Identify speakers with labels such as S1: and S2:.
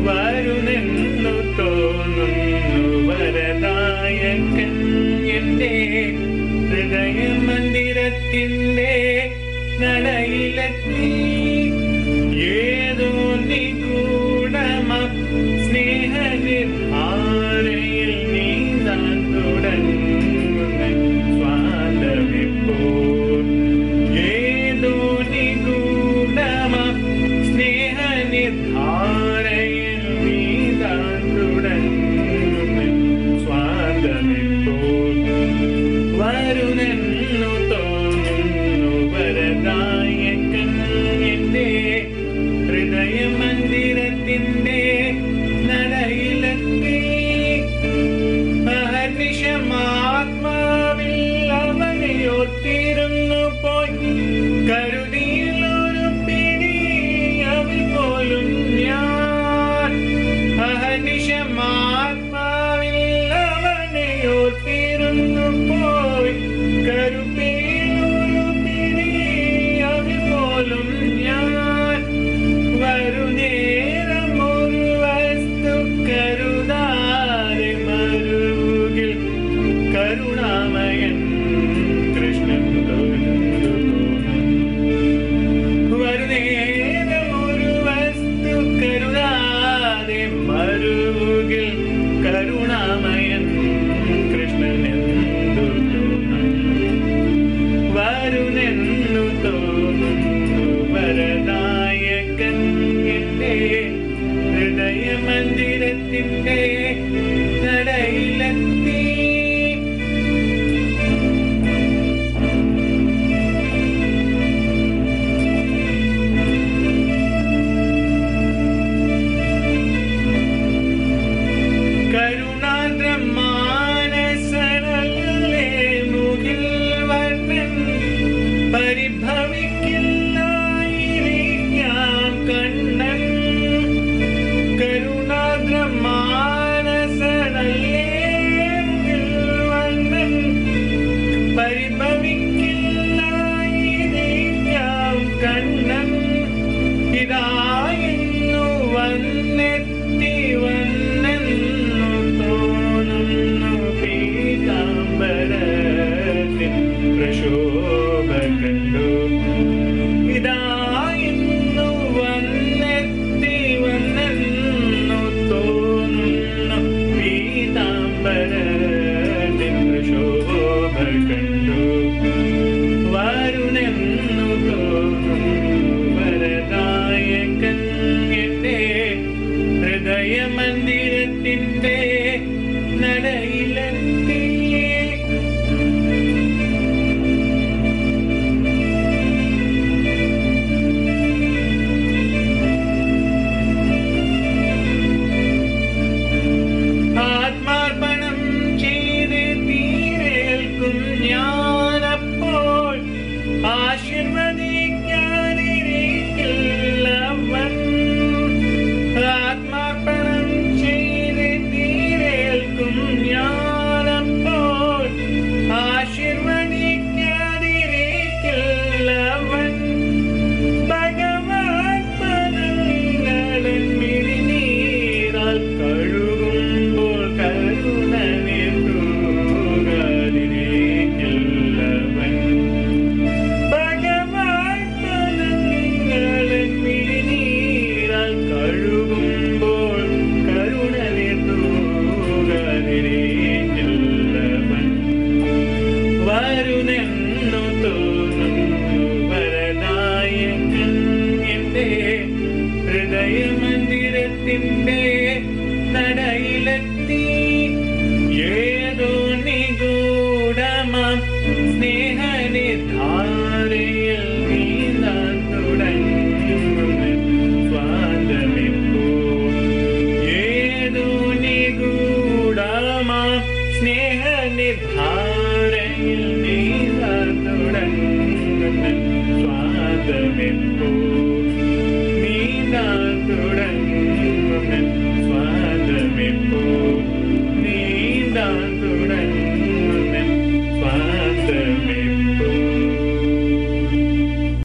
S1: വരുന്നെന്നു തോന്നുന്നു വരദായകൻ എന്റെ ഹൃദയമന്ദിരത്തിന്റെ നടയിലെത്തി ഏതോ നിഗൂഢമ സ്നേഹനിർഹാരയിൽ നീന്താൻ തുടങ്ങുന്ന സ്വാതമിപ്പോൾ ഏതോ നിഗൂഢമ സ്നേഹനിർധാരയിൽ നീന്താൻ തുടങ്ങുന്ന സ്വാതമിപ്പോൾ വരുന്നെന്നു തോന്നുന്നു വരദായകൻ എന്റെ ഹൃദയമന്ദിരത്തിന്റെ നടയിലെത്തി അഹർനിശമാത്മാവിൽ അവനെയോർത്തിരുന്നു പോയി കരുതിയിലൊരു പിടി അവൾ പോലും ഞാൻ അഹർനിശമാത്മാവിൽ അവനെയോർത്തിരുന്നു പോയി കരുതിയിലൊരു പിടി അവൾ പോലും ഞാൻ വരുനേരം ഒരു വസ്തു കരുതാതെ മരുകിൽ കരുണാമയൻ കൃഷ്ണൻ തൊഴുതു വരുനേരം ഒരു വസ്തു കരുതാതെ മരുകിൽ കരുണാമയൻ കൃഷ്ണൻ എന്തു വരുന്നെന്നു തോന്നുന്നു വരദായകൻ എന്റെ ഹൃദയമന്ദിരത്തിന്റെ നടയിലെത്തി കരുണാദ്രമാനസനല്ലേ മുകിൽ വർണ്ണൻ പരിഭവിക്കില്ലായിരിക്കാം കണ്ണൻ കരുണാദ്രമാനസനല്ലേ മുകിൽ വർണ്ണൻ പരിഭവിക്കില്ലായിരിക്കാം കണ്ണൻ ഇതായിരുന്നു വന്നെത്തി വന്നെന്നു തോന്നുന്നു പീതാംബരത്തിൻ പ്രശോഭ കണ്ടു ഇതായിരുന്നു വന്നെത്തി വന്നെന്നു തോന്നുന്നു പീതാംബരത്തിൻ പ്രശോഭ കണ്ടു വരുണെന്നു തോന്നുന്നു വരദായകൻ എന്റെ ഹൃദയമന്ദിരത്തിന്റെ നടയിലെത്തി ആത്മാർപ്പണം ചെയ്ത് തീരേൽക്കും ഞാനപ്പോൾ ആശീർവദിക്കാതിരിക്കില്ലവൻ ആത്മാർപ്പണം ചെയ്ത് തീരേൽക്കും ഞാനപ്പോൾ ആശീർവദിക്കാതിരിക്കില്ലവൻ ഭഗവാൻ പദങ്ങളൻ മിഴിനീരാൽ കഴുകുമ്പോൾ കരുണ നിർത്തൂകാതിരിക്കില്ലവൻ ഭഗവാൻ പദങ്ങളൻ മിഴിനീരാൽ കഴുകുമ്പോൾ കരുണ നിർത്തൂകാതിരിക്കില്ലവൻ വരുന്നെന്നു തോന്നുന്നു വരദായകൻ എന്റെ ഹൃദയമന്ദിരത്തിന്റെ നടയിലെത്തി